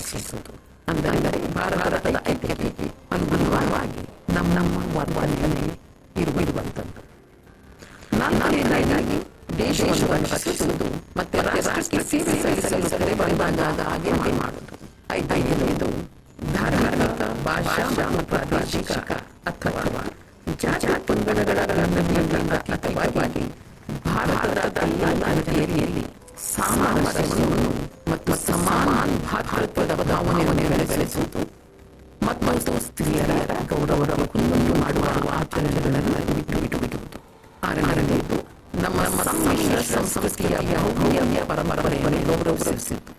ರಕ್ಷಿಸುವುದು ಅಂದರೆ ಭಾರತದ ಐಕ್ಯತೆಗೆ ಅನುಗುಣವಾಗಿ ನಮ್ಮ ನಮ್ಮ ವರ್ತನೆ ಇರುವಂಥದ್ದು ನಾಲ್ಕನೇದಾಗಿ ದೇಶವನ್ನು ರಕ್ಷಿಸುವುದು ಮತ್ತೆ ರಾಷ್ಟ್ರಕ್ಕೆ ಸೇವೆ ಸಲ್ಲಿಸಲು ಕರೆ ಬಂದಾಗ ಹಾಗೆ ಮಾಡುವುದು ಐದನೇದು ಧಾರ್ಮಿಕ ಭಾಷಾ ಮತ್ತು ಪ್ರಾದೇಶಿಕ ಅಥವಾ ಜಾತಿ ಪಂಗಡಗಳ ನಡುವಿನ ಅತೀತವಾಗಿ ಭಾರತದ ಎಲ್ಲ ಜನತೆಯಲ್ಲಿ ಸಾಮರಸ್ಯವನ್ನು ಮತ್ತು ಸಮಾನ ಭಾತೃತ್ವದ ಭಾವನೆಯನ್ನು ಬೆಳೆಸುವುದು ಮತ್ತು ಸ್ತ್ರೀಯರ ಗೌರವವನ್ನು ಕುಂದು ಮಾಡುವ ಆಚರಣೆಗಳನ್ನು ಬಿಟ್ಟು ಬಿಟ್ಟು ಬಿಡುವುದು ಆರನೇದು ನಮ್ಮ ಸಮ್ಮಿಶ್ರ ಸಂಸ್ಕೃತಿಯ ಬಹುಮೂಲ್ಯ ಪರಂಪರೆಯನ್ನು ಗೌರವಿಸುವುದು